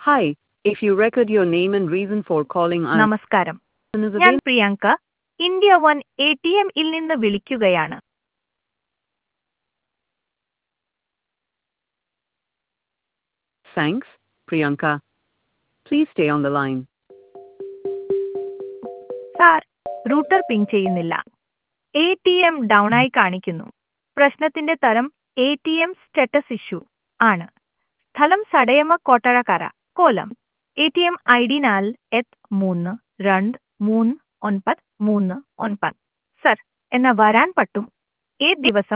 Hi, if you record your name and reason for calling us, നമസ്കാരം is ഞാൻ available. Priyanka India one A T എമ്മിൽ നിന്ന് വിളിക്കുകയാണ് Thanks, Priyanka. Please stay on the line. Sir router ping ചെയ്യുന്നില്ല A T M down ആയി കാണിക്കുന്നു പ്രശ്നത്തിന്റെ തരം A T M status issue ആണ് സ്ഥലം സടയമ കൊട്ടഴക്കര കോലം A T M I D നാൽ എത്ത് മൂന്ന് രണ്ട് മൂന്ന് ഒൻപത് മൂന്ന് ഒൻപത് സർ എന്നാ വരാൻ പറ്റും ഏത് ദിവസം